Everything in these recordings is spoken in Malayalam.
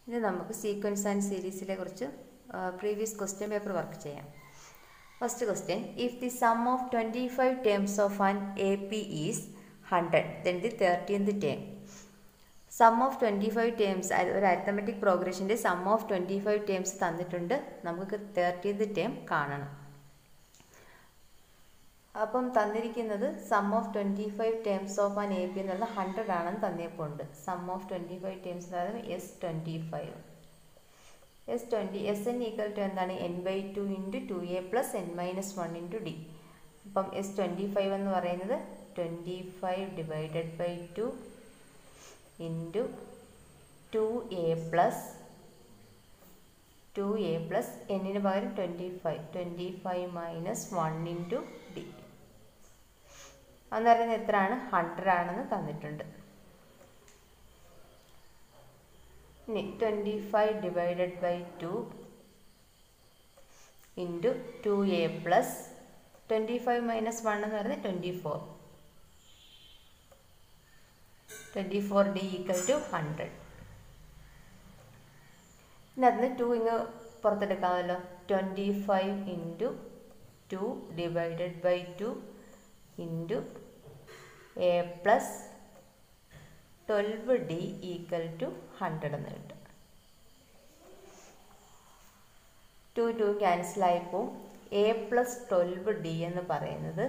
ഇനി നമുക്ക് സീക്വൻസ് ആൻഡ് സീരീസിലെ കുറിച്ച് പ്രീവിയസ് ക്വസ്റ്റ്യൻ പേപ്പർ വർക്ക് ചെയ്യാം first question if the sum of twenty five terms of an A P is hundred then the thirteenth term sum of twenty five terms ഒരു അരിത്തമെറ്റിക് പ്രോഗ്രഷൻ്റെ sum of twenty five terms തന്നിട്ടുണ്ട് നമുക്ക് തേർട്ടീൻത് ടേം കാണണം അപ്പം തന്നിരിക്കുന്നത് sum of twenty five terms of an A P എന്നുള്ള ഹൺഡ്രഡ് ആണെന്ന് തന്നിയപ്പോൾ ഉണ്ട് sum of twenty five terms അതായത് S twenty five S twenty S N equal to എന്താണ് N by two into two A plus N minus one into D അപ്പം എസ് ട്വൻറ്റി ഫൈവ് എന്ന് പറയുന്നത് twenty five divided by two into two A plus two A plus എന്നിന് പകരം twenty five twenty five minus one into D എന്ന് പറയുന്നത് എത്രയാണ് ഹൺഡ്രഡ് ആണെന്ന് തന്നിട്ടുണ്ട് ഇനി twenty five divided by two into two A plus twenty five minus one എന്ന് പറയുന്നത് twenty four twenty four D equal to hundred പിന്നെ അതിന് ടു ഇങ്ങ് പുറത്തെടുക്കാമല്ലോ twenty five into two divided by two into A plus twelve D equal to hundred എന്ന് കിട്ടും ടു ടു ക്യാൻസലായിപ്പോൾ എ പ്ലസ് ട്വൽവ് ഡി എന്ന് പറയുന്നത്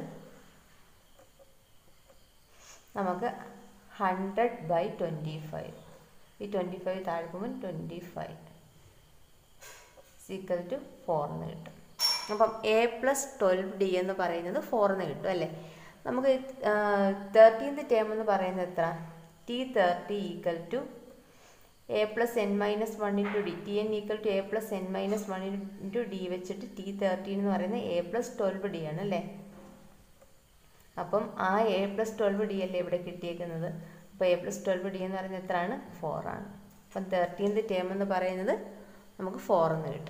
നമുക്ക് ഹൺഡ്രഡ് ബൈ ട്വൻറ്റി ഫൈവ് ഈ ട്വൻറ്റി ഫൈവ് താഴെ പോകുമ്പോൾ twenty five equal to four എന്ന് കിട്ടും അപ്പം എ പ്ലസ് ട്വൽവ് ഡി എന്ന് പറയുന്നത് ഫോർ എന്ന് കിട്ടും അല്ലേ നമുക്ക് തേർട്ടീൻത് ടേം എന്ന് പറയുന്നത് എത്ര T thirty equal to A plus N minus one into D T N equal to A plus N minus one into D വെച്ചിട്ട് ടി തേർട്ടീൻ എന്ന് പറയുന്നത് എ പ്ലസ് ട്വൽവ് ഡി ആണ് അല്ലേ അപ്പം ആ എ പ്ലസ് ട്വൽവ് ഡി അല്ലേ ഇവിടെ കിട്ടിയേക്കുന്നത് അപ്പോൾ എ പ്ലസ് ട്വൽവ് ഡി എന്ന് പറയുന്നത് എത്രയാണ് ഫോർ ആണ് അപ്പം തേർട്ടീൻത് ടേം എന്ന് പറയുന്നത് നമുക്ക് ഫോർ എന്ന് കിട്ടും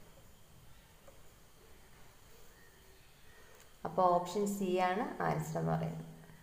അപ്പോൾ ഓപ്ഷൻ സി ആണ് ആൻസർ എന്ന് പറയുന്നത്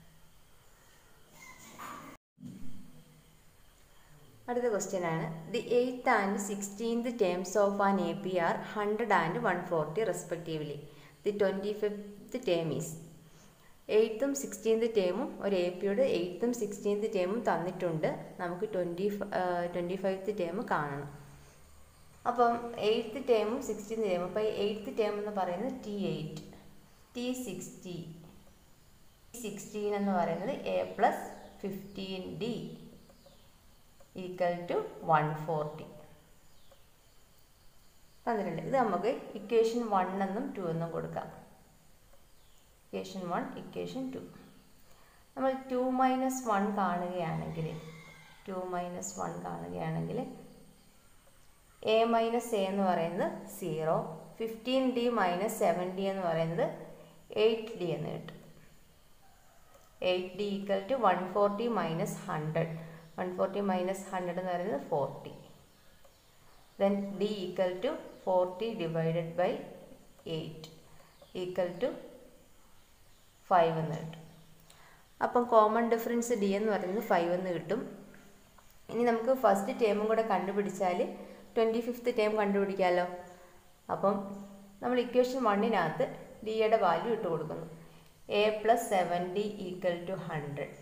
അടുത്ത ക്വസ്റ്റ്യൻ ആണ് the eighth and sixteenth terms of an A P are hundred and one forty respectively the twenty fifth term is എയ്ത്തും സിക്സ്റ്റീൻത് ടേമും ഒരു എ പിയുടെ എയ്ത്തും സിക്സ്റ്റീൻത് ടേമും തന്നിട്ടുണ്ട് നമുക്ക് ട്വൻറ്റി ട്വൻറ്റി ഫൈവത്ത് ടേം കാണണം അപ്പം എയ്ത്ത് ടേമും സിക്സ്റ്റീൻത് ടേമും അപ്പോൾ എയ്ത്ത് ടേം എന്ന് പറയുന്നത് T eight T sixty sixteen എന്ന് പറയുന്നത് A plus fifteen D equal to one forty തന്നിട്ടുണ്ട് ഇത് നമുക്ക് ഇക്വേഷൻ വൺ എന്നും ടു എന്നും കൊടുക്കാം ഇക്വേഷൻ വൺ ഇക്വേഷൻ ടു നമ്മൾ ടു മൈനസ് വൺ കാണുകയാണെങ്കിൽ ടു മൈനസ് വൺ കാണുകയാണെങ്കിൽ എ മൈനസ് എ എന്ന് പറയുന്നത് zero fifteen D minus seven D എന്ന് പറയുന്നത് എയ്റ്റ് ഡി എന്ന് കിട്ടും eight D equal to one forty minus hundred one forty minus hundred എന്ന് പറയുന്നത് forty then D equal to forty divided by eight equal to five എന്ന് കിട്ടും അപ്പം കോമൺ ഡിഫറൻസ് ഡി എന്ന് പറയുന്നത് ഫൈവ് എന്ന് കിട്ടും ഇനി നമുക്ക് ഫസ്റ്റ് ടേമും കൂടെ കണ്ടുപിടിച്ചാൽ ട്വൻറ്റി ഫിഫ്ത്ത് ടേം കണ്ടുപിടിക്കാമല്ലോ അപ്പം നമ്മൾ ഇക്വേഷൻ വണ്ണിനകത്ത് ഡിയുടെ വാല്യൂ ഇട്ട് കൊടുക്കുന്നു A plus seventy equal to hundred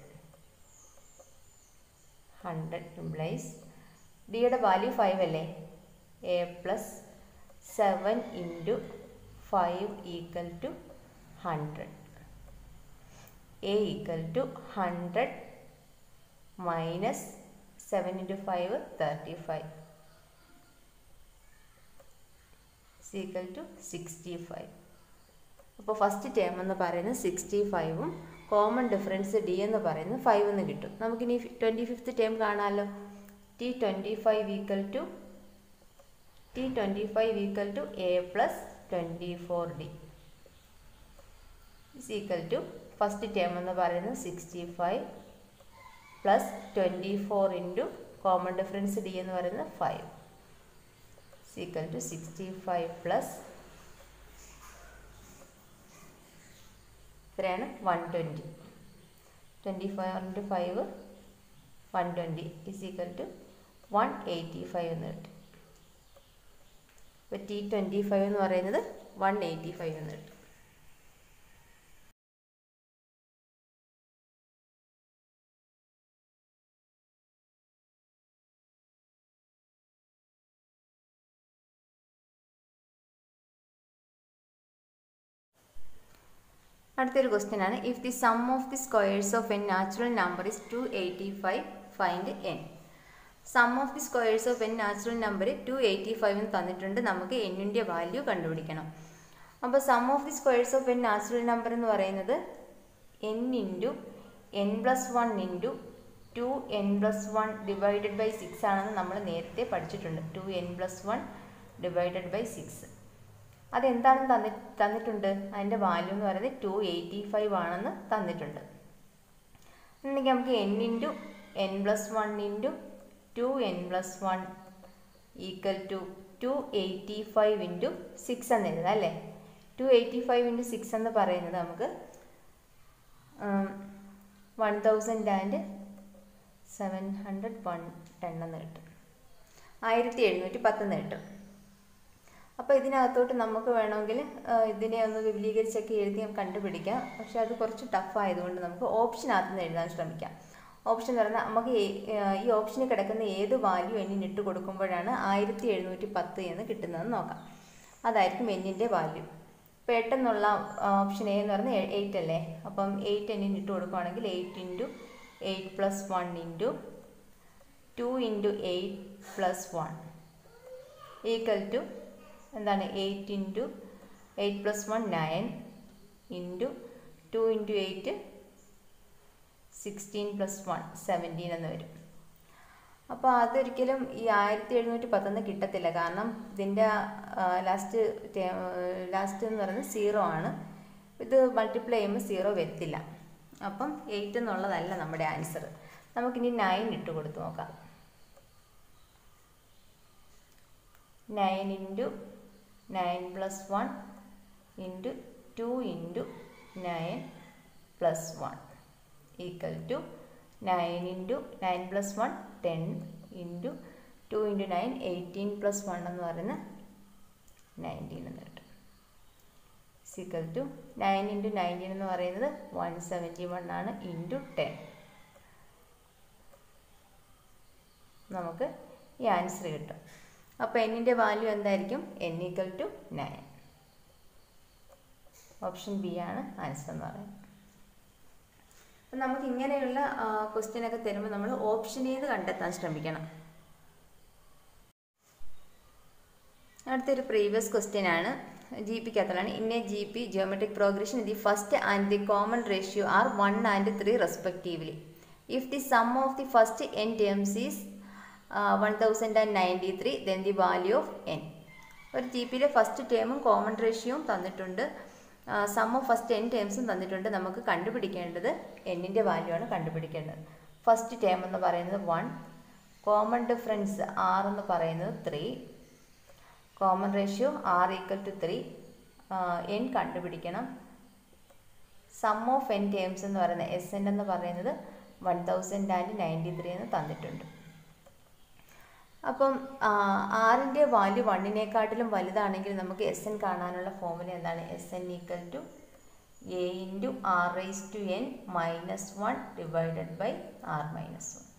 hundred implies ഡിയുടെ വാല്യൂ ഫൈവ് അല്ലേ A plus seven into five equal to hundred A equal to hundred minus seven into five thirty five equal to sixty five അപ്പോൾ ഫസ്റ്റ് ടേം എന്ന് പറയുന്നത് സിക്സ്റ്റി ഫൈവും കോമൺ ഡിഫറൻസ് ഡി എന്ന് പറയുന്നത് ഫൈവ് എന്ന് കിട്ടും നമുക്കിനി ട്വൻറ്റി ഫിഫ്ത്ത് ടേം കാണാമല്ലോ T twenty five equal to T twenty five equal to A plus twenty four D is equal to first term എന്ന് പറയുന്നത് sixty five plus twenty four into common difference D എന്ന് പറയുന്നത് five equal to sixty five plus എത്രയാണ് one twenty twenty five into five one twenty is equal to one eighty five എന്ന് കിട്ടും ഇപ്പോൾ ടി ട്വൻറ്റി ഫൈവ് എന്ന് പറയുന്നത് വൺ എയ്റ്റി ഫൈവ് എന്ന് കിട്ടും അടുത്തൊരു ക്വസ്റ്റ്യൻ ആണ് if the sum of the squares of N natural number is two eighty five find N sum of the squares of N natural number two eighty five എന്ന് തന്നിട്ടുണ്ട് നമുക്ക് എന്നിൻ്റെ വാല്യൂ കണ്ടുപിടിക്കണം അപ്പോൾ sum of the squares of N natural number എന്ന് പറയുന്നത് N into N plus one into two N plus one divided by six ആണെന്ന് നമ്മൾ നേരത്തെ പഠിച്ചിട്ടുണ്ട് two N plus one divided by six അതെന്താണെന്ന് തന്നി തന്നിട്ടുണ്ട് അതിൻ്റെ വാല്യൂ എന്ന് പറയുന്നത് ടു എയ്റ്റി ഫൈവ് ആണെന്ന് തന്നിട്ടുണ്ട് എന്നുണ്ടെങ്കിൽ നമുക്ക് N into N plus one into two N plus one equal to two eighty five into six എന്ന് എഴുതാം അല്ലേ two eighty five into six എന്ന് പറയുന്നത് നമുക്ക് one thousand and seven hundred one ten എന്ന് കിട്ടും ആയിരത്തി എഴുന്നൂറ്റി പത്തെന്ന് കിട്ടും അപ്പോൾ ഇതിനകത്തോട്ട് നമുക്ക് വേണമെങ്കിൽ ഇതിനെ ഒന്ന് വിപുലീകരിച്ചൊക്കെ എഴുതി കണ്ടുപിടിക്കാം പക്ഷെ അത് കുറച്ച് ടഫ് ആയതുകൊണ്ട് നമുക്ക് ഓപ്ഷനകത്ത് നിന്ന് എഴുതാൻ ശ്രമിക്കാം ഓപ്ഷൻ എന്ന് പറഞ്ഞാൽ നമുക്ക് ഈ ഓപ്ഷനിൽ കിടക്കുന്ന ഏത് വാല്യൂ എന്നിന് ഇട്ട് കൊടുക്കുമ്പോഴാണ് ആയിരത്തി എഴുന്നൂറ്റി പത്ത് എന്ന് കിട്ടുന്നതെന്ന് നോക്കാം അതായിരിക്കും എന്നിൻ്റെ വാല്യൂ ഇപ്പോൾ എട്ടെന്നുള്ള ഓപ്ഷൻ എ എന്ന് പറഞ്ഞാൽ എയ്റ്റ് അല്ലേ അപ്പം എയ്റ്റ് എന്നിന് ഇട്ട് കൊടുക്കുകയാണെങ്കിൽ eight into eight plus one into two into eight plus one equal to എന്താണ് eight into eight plus one nine into two into eight sixteen plus one seventeen എന്ന് വരും അപ്പോൾ അതൊരിക്കലും ഈ ആയിരത്തി എഴുന്നൂറ്റി പത്തൊന്ന് കിട്ടത്തില്ല കാരണം ഇതിൻ്റെ ലാസ്റ്റ് ലാസ്റ്റ് എന്ന് പറയുന്നത് സീറോ ആണ് ഇത് മൾട്ടിപ്ലൈ ചെയ്യുമ്പോൾ സീറോ വരത്തില്ല അപ്പം എയ്റ്റ് എന്നുള്ളതല്ല നമ്മുടെ ആൻസർ നമുക്കിനി നയൻ ഇട്ട് കൊടുത്ത് നോക്കാം nine into nine plus one into two into nine plus one equal to nine into nine plus one ten into two into nine eighteen plus one എന്ന് പറയുന്ന നയൻറ്റീൻ എന്ന് കിട്ടും equal to nine into nineteen എന്ന് പറയുന്നത് വൺ സെവൻറ്റി വൺ ആണ് ഇൻറ്റു ടെൻ നമുക്ക് ഈ ആൻസർ കിട്ടും അപ്പോൾ എന്നിൻ്റെ വാല്യൂ എന്തായിരിക്കും N equal to nine option B ആണ് ആൻസർ എന്ന് പറയുന്നത് അപ്പം നമുക്ക് ഇങ്ങനെയുള്ള ക്വസ്റ്റ്യൻ ഒക്കെ തരുമ്പോൾ നമ്മൾ ഓപ്ഷൻ ഏത് കണ്ടെത്താൻ ശ്രമിക്കണം അടുത്തൊരു പ്രീവിയസ് ക്വസ്റ്റ്യൻ ആണ് ജി പിക്കകത്തുള്ളതാണ് in a G P geometric progression the first and the common ratio are one and three respectively if the sum of the first N terms is one thousand and ninety three then the value of N ഒരു ജി പിയിലെ ഫസ്റ്റ് ടേമും കോമൺ റേഷ്യോയും തന്നിട്ടുണ്ട് സം ഓഫ് ഫസ്റ്റ് എൻ ടേംസും തന്നിട്ടുണ്ട് നമുക്ക് കണ്ടുപിടിക്കേണ്ടത് എന്നിൻ്റെ വാല്യൂ ആണ് കണ്ടുപിടിക്കേണ്ടത് ഫസ്റ്റ് ടേം എന്ന് പറയുന്നത് വൺ കോമൺ ഡിഫറൻസ് ആർ എന്ന് പറയുന്നത് three common ratio R equal to three N കണ്ടുപിടിക്കണം സം ഓഫ് എൻ ടേംസ് എന്ന് പറയുന്നത് എസ് എൻ എന്ന് പറയുന്നത് one thousand and ninety three എന്ന് തന്നിട്ടുണ്ട് അപ്പം ആറിൻ്റെ വാല്യൂ വണ്ണിനെക്കാട്ടിലും വലുതാണെങ്കിൽ നമുക്ക് എസ് എൻ കാണാനുള്ള ഫോമുല എന്താണ് S N equal to A into R raise to N minus one divided by R minus one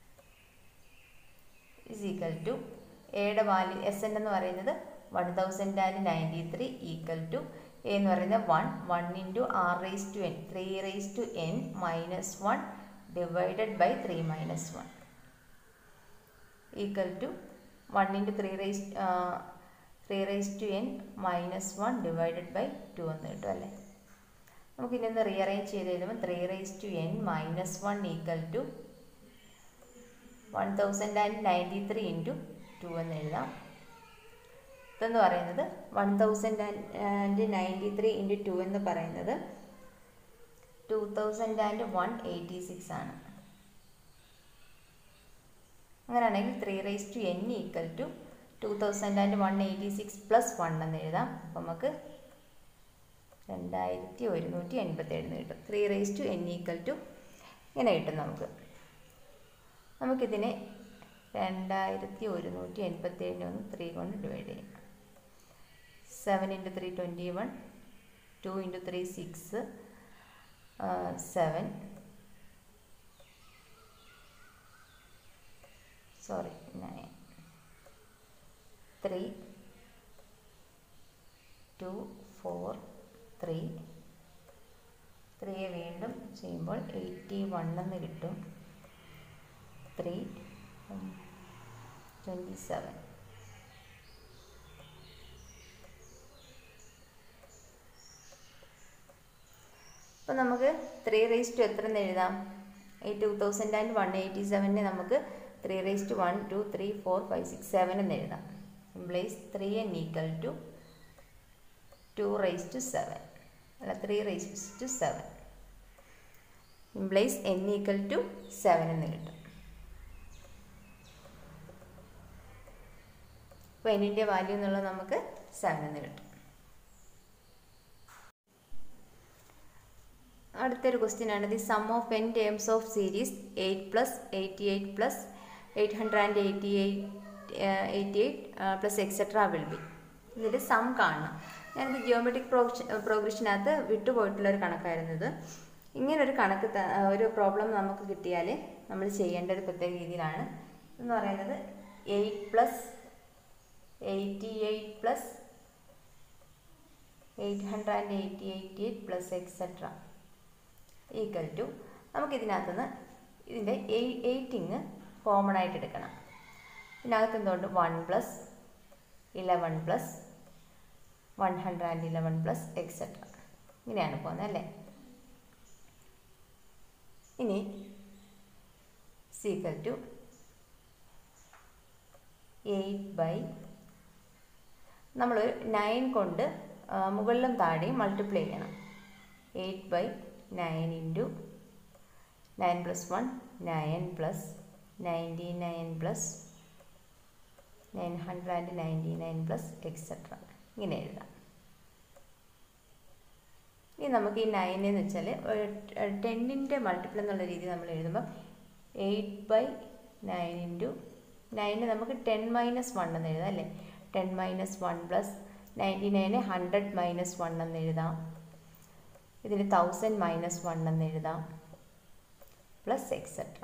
is equal to എയുടെ വാല്യൂ എസ് എൻ എന്ന് പറയുന്നത് one thousand and ninety three equal to A എന്ന് പറയുന്നത് one one into R raise to N three raise to N minus one divided by three minus one equal to one into three raise three raise to N minus one divided by two എന്ന് കിട്ടും അല്ലേ നമുക്ക് ഇതൊന്ന് റീഅറേഞ്ച് ചെയ്ത് എഴുതുമ്പോൾ three raise to N minus one equal to one thousand and ninety three into two എന്ന് എഴുതാം ഇതെന്ന് പറയുന്നത് one thousand and ninety three into two എന്ന് പറയുന്നത് two thousand and one eighty six ആണ് അങ്ങനെയാണെങ്കിൽ three raise to N equal to two thousand and one eighty six plus one എന്ന് എഴുതാം അപ്പം നമുക്ക് രണ്ടായിരത്തി ഒരുന്നൂറ്റി എൺപത്തി ഏഴിന് കിട്ടും three raise to N equal to ഇങ്ങനെ കിട്ടും നമുക്ക് നമുക്കിതിനെ രണ്ടായിരത്തി ഒരുന്നൂറ്റി എൺപത്തി ഏഴിനെ ഒന്ന് ത്രീ കൊണ്ട് ഡിവൈഡ് ചെയ്യാം seven into three twenty one two into three six seven sorry nine three two four three ത്രീയെ വീണ്ടും ചെയ്യുമ്പോൾ എയ്റ്റി വണ്ണെന്ന് കിട്ടും ത്രീ ട്വൻറ്റി സെവൻ അപ്പോൾ നമുക്ക് ത്രീ റേസ് ടു എത്ര എന്ന് എഴുതാം ഈ two thousand and one eighty സെവനെ നമുക്ക് three raise to one two three four five six seven എന്ന് എഴുതാം implies three N equal to two raise to seven അല്ല three raise to seven implies N equal to seven എന്ന് കിട്ടും അപ്പോൾ എന്നിൻ്റെ വാല്യൂ എന്നുള്ളത് നമുക്ക് സെവൻ എന്ന് കിട്ടും അടുത്തൊരു ക്വസ്റ്റ്യൻ ആണ് the sum of N terms of series eight plus eighty eight plus eight hundred and eighty eight eighty eight plus etcetera will be ഇതിൻ്റെ സം കാണണം ഞാനിത് ജിയോമെട്രിക് പ്രോഗ്രഷൻ പ്രോഗ്രഷനകത്ത് വിട്ടുപോയിട്ടുള്ളൊരു കണക്കായിരുന്നത് ഇങ്ങനൊരു കണക്ക് ത- ഒരു പ്രോബ്ലം നമുക്ക് കിട്ടിയാൽ നമ്മൾ ചെയ്യേണ്ട ഒരു പ്രത്യേക രീതിയിലാണ് എന്ന് പറയുന്നത് eight plus eighty eight plus eight hundred and eighty eighty eight plus etcetera equal to നമുക്കിതിനകത്തുനിന്ന് ഇതിൻ്റെ എയ്റ്റിങ് കോമൺ ആയിട്ട് എടുക്കണം ഇതിനകത്ത് എന്തുകൊണ്ട് one plus eleven plus one hundred and eleven plus etcetera ഇങ്ങനെയാണ് പോകുന്നത് അല്ലേ ഇനി സീക്വൽ ടു എയ്റ്റ് ബൈ നമ്മൾ നയൻ കൊണ്ട് ആ, മുകളിലും താഴെയും മൾട്ടിപ്ലൈ ചെയ്യണം eight by nine into nine plus one nine plus ninety nine plus nine hundred and ninety nine plus etcetera ഇങ്ങനെ എഴുതാം ഇനി നമുക്ക് ഈ നയൻ എന്ന് വെച്ചാൽ ടെന്നിൻ്റെ മൾട്ടിപ്പിൾ എന്നുള്ള രീതിയിൽ നമ്മൾ എഴുതുമ്പോൾ എയ്റ്റ് ബൈ നയൻ ഇൻറ്റു നയന് നമുക്ക് ടെൻ മൈനസ് വൺ എന്ന് എഴുതാം അല്ലേ ten minus one plus ninety നയന് ഹൺഡ്രഡ് മൈനസ് വൺ എന്ന് എഴുതാം ഇതിന് തൗസൻഡ് മൈനസ് വൺ എന്ന് എഴുതാം പ്ലസ് എക്സെട്ര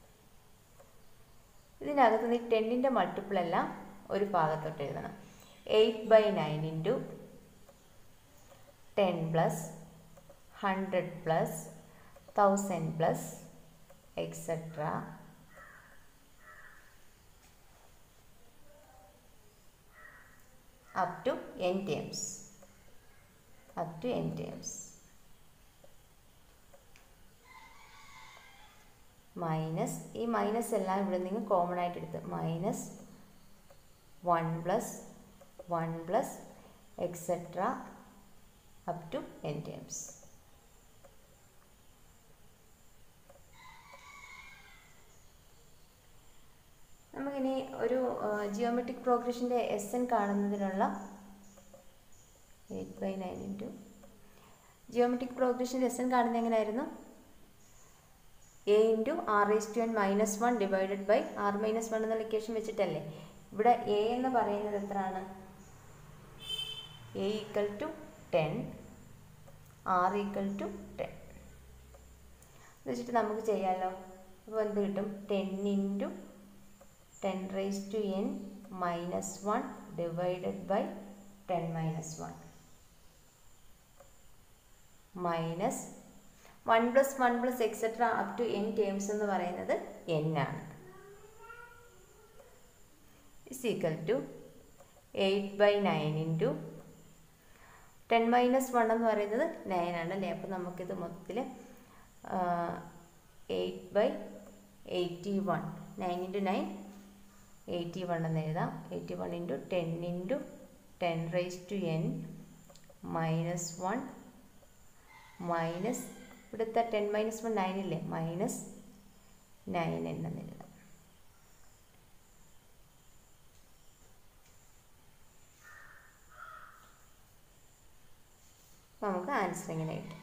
ഇതിനകത്ത് നീ ടെന്നിൻ്റെ മൾട്ടിപ്പിൾ എല്ലാം ഒരു ഭാഗത്തോട്ട് എഴുതണം eight by nine into ten plus hundred plus thousand plus etcetera up to n terms up to n terms minus ഈ മൈനസ് എല്ലാം ഇവിടെ നിങ്ങൾ കോമൺ ആയിട്ട് എടുത്ത് minus one plus one plus etcetera up to N terms നമുക്കിനി ഒരു ജിയോമെട്രിക് പ്രോഗ്രഷൻ്റെ എസ് എൻ കാണുന്നതിനുള്ള eight by nine into geometric പ്രോഗ്രഷൻ്റെ എസ് എൻ കാണുന്നത് എങ്ങനെയായിരുന്നു A into R is to N minus one divided by R minus one എന്നുള്ള ഇക്വേഷൻ വെച്ചിട്ടല്ലേ ഇവിടെ എ എന്ന് പറയുന്നത് എത്രയാണ് a equal to ten r equal to ten എന്ന് വെച്ചിട്ട് നമുക്ക് ചെയ്യാമല്ലോ അപ്പോൾ എന്ത് കിട്ടും ten into ten raise to N minus one divided by ten minus one minus one plus one plus etcetera up to N terms എന്ന് പറയുന്നത് എൻ ആണ് is equal to eight by nine into ten minus one എന്ന് പറയുന്നത് നയൻ ആണ് അല്ലേ അപ്പോൾ നമുക്കിത് മൊത്തത്തിൽ eight by eighty one nine into nine eighty one എന്ന് എഴുതാം eighty one into ten into ten raise to N minus one minus ഇവിടുത്തെ ടെൻ മൈനസ് വൺ നയൻ ഇല്ലേ മൈനസ് നയൻ എന്ന് എഴുതാം അപ്പോൾ നമുക്ക് ആൻസർ ഇങ്ങനെ കിട്ടും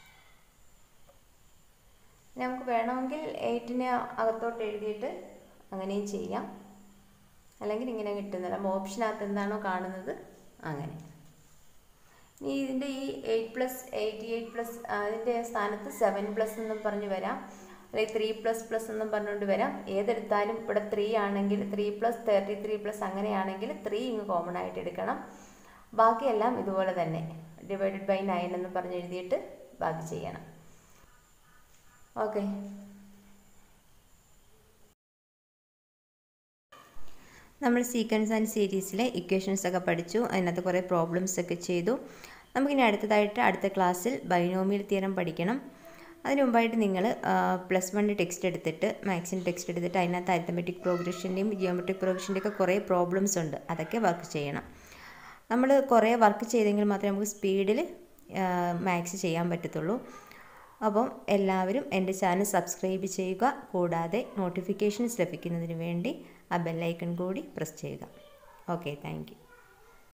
ഇനി നമുക്ക് വേണമെങ്കിൽ എയ്റ്റിനെ അകത്തോട്ട് എഴുതിയിട്ട് അങ്ങനെയും ചെയ്യാം അല്ലെങ്കിൽ ഇങ്ങനെ കിട്ടുന്നില്ല അപ്പോൾ ഓപ്ഷനകത്ത് എന്താണോ കാണുന്നത് അങ്ങനെ ഇനി ഇതിൻ്റെ ഈ eight plus eighty eight plus അതിൻ്റെ സ്ഥാനത്ത് സെവൻ പ്ലസ് എന്നും പറഞ്ഞ് വരാം അല്ലെങ്കിൽ ത്രീ പ്ലസ് പ്ലസ് എന്നും പറഞ്ഞുകൊണ്ട് വരാം ഏതെടുത്താലും ഇവിടെ ത്രീ ആണെങ്കിൽ three plus thirty three plus അങ്ങനെയാണെങ്കിൽ ത്രീ ഇങ്ങ് കോമൺ ആയിട്ട് എടുക്കണം ബാക്കിയെല്ലാം ഇതുപോലെ തന്നെ ഡിവൈഡഡ് ബൈ നയൻ എന്ന് പറഞ്ഞ് എഴുതിയിട്ട് ബാക്കി ചെയ്യണം ഓക്കെ നമ്മൾ സീക്വൻസ് ആൻഡ് സീരീസിലെ ഇക്വേഷൻസ് ഒക്കെ പഠിച്ചു അതിനകത്ത് കുറേ പ്രോബ്ലംസ് ഒക്കെ ചെയ്തു നമുക്കിനി അടുത്തതായിട്ട് അടുത്ത ക്ലാസ്സിൽ ബൈനോമിയൽ തിയറം പഠിക്കണം അതിന് മുമ്പായിട്ട് നിങ്ങൾ പ്ലസ് വൺ ടെക്സ്റ്റ് എടുത്തിട്ട് മാത്സിൻ്റെ ടെക്സ്റ്റ് എടുത്തിട്ട് അതിനകത്ത് അരിത്തമെറ്റിക് പ്രോഗ്രഷൻ്റെയും ജിയോമെട്രിക് പ്രോഗ്രഷൻ്റെയും ഒക്കെ കുറേ പ്രോബ്ലംസ് ഉണ്ട് അതൊക്കെ വർക്ക് ചെയ്യണം നമ്മൾ കുറേ വർക്ക് ചെയ്തെങ്കിൽ മാത്രമേ നമുക്ക് സ്പീഡിൽ മാത്സ് ചെയ്യാൻ പറ്റത്തുള്ളൂ അപ്പം എല്ലാവരും എൻ്റെ ചാനൽ സബ്സ്ക്രൈബ് ചെയ്യുക കൂടാതെ നോട്ടിഫിക്കേഷൻസ് ലഭിക്കുന്നതിന് വേണ്ടി ആ ബെല്ലൈക്കൺ കൂടി പ്രസ് ചെയ്യുക ഓക്കെ താങ്ക്